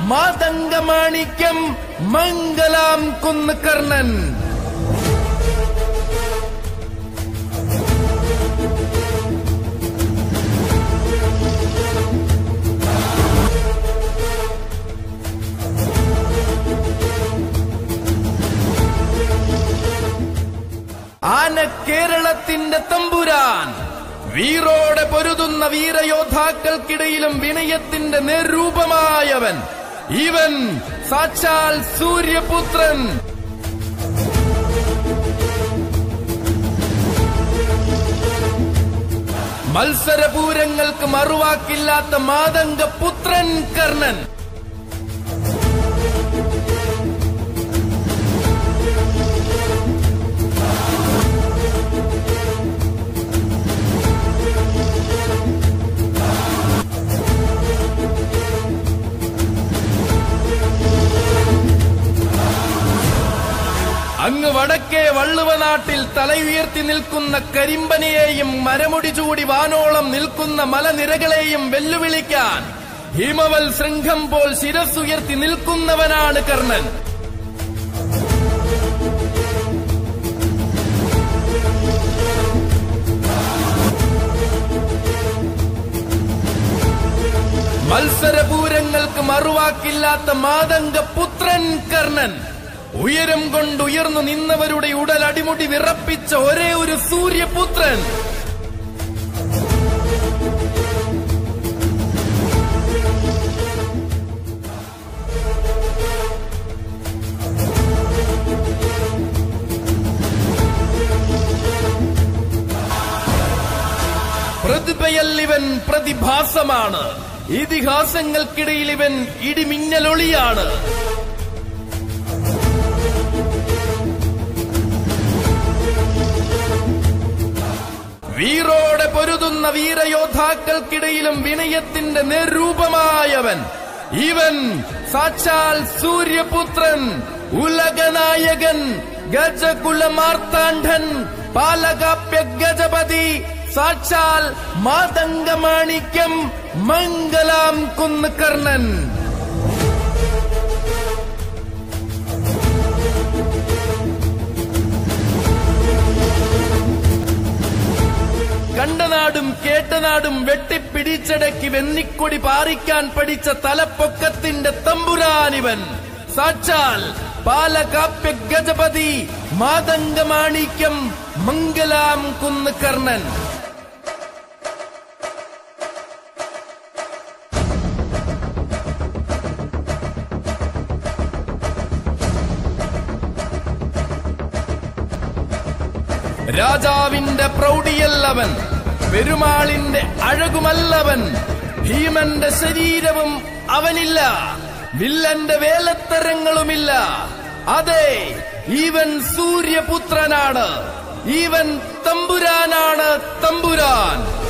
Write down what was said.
മാതംഗമാണിക്യം മംഗലാം കുന്ന് കർണൻ ആന കേരളത്തിന്റെ തമ്പുരാൻ വീറോടെ പൊരുതുന്ന വീരയോദ്ധാക്കൾക്കിടയിലും വിനയത്തിന്റെ നേരൂപമായവൻ ഇവൻ സാക്ഷാൽ സൂര്യപുത്രൻ മത്സരപൂരങ്ങൾക്ക് മറുവാക്കില്ലാത്ത മാതംഗ പുത്രൻ കർണൻ അങ്ങ് വടക്കേ വള്ളുവനാട്ടിൽ തലയുയർത്തി നിൽക്കുന്ന കരിമ്പനെയെയും മരമുടി ചൂടി വാനോളം നിൽക്കുന്ന മലനിരകളെയും വെല്ലുവിളിക്കാൻ ഹിമവൽ ശൃംഖം പോൽ ശിരസ്സുയർത്തി നിൽക്കുന്നവനാണ് കർണൻ മത്സരപൂരങ്ങൾക്ക് മറുവാക്കില്ലാത്ത മാതംഗ പുത്രൻ കർണൻ ഉയരം കൊണ്ട് ഉയർന്നു നിന്നവരുടെ ഉടൽ അടിമുടി വിറപ്പിച്ച ഒരേ ഒരു സൂര്യപുത്രൻ പ്രതിഭയൽ ഇവൻ പ്രതിഭാസമാണ് ഇതിഹാസങ്ങൾക്കിടയിൽ ഇവൻ ഇടിമിന്നലൊളിയാണ് വീറോടെ പൊരുതുന്ന വീരയോദ്ധാക്കൾക്കിടയിലും വിനയത്തിന്റെ നേരൂപമായവൻ ഇവൻ സാക്ഷാൽ സൂര്യപുത്രൻ ഉലകനായകൻ ഗജകുലമാർത്താണ്ഡൻ പാലകാപ്യ ഗജപതി സാക്ഷാൽ മാതംഗമാണിക്യം മംഗലാം കുന്ന് കർണൻ കണ്ടനാടും കേട്ടനാടും വെട്ടിപ്പിടിച്ചടക്കി വെന്നിക്കൊടി പാറിക്കാൻ പഠിച്ച തലപ്പൊക്കത്തിന്റെ തമ്പുരാനിവൻ സാക്ഷാൽ പാലകാപ്യ ഗജപതി മാതംഗമാണിക്യം മംഗലാം കുന്ന് കർണൻ രാജാവിന്റെ പ്രൗഢിയല്ലവൻ പെരുമാളിന്റെ അഴകുമല്ലവൻ ഭീമന്റെ ശരീരവും അവനില്ല വില്ലന്റെ വേലത്തരങ്ങളുമില്ല അതെ ഇവൻ സൂര്യപുത്രനാണ് ഇവൻ തമ്പുരാനാണ് തമ്പുരാൻ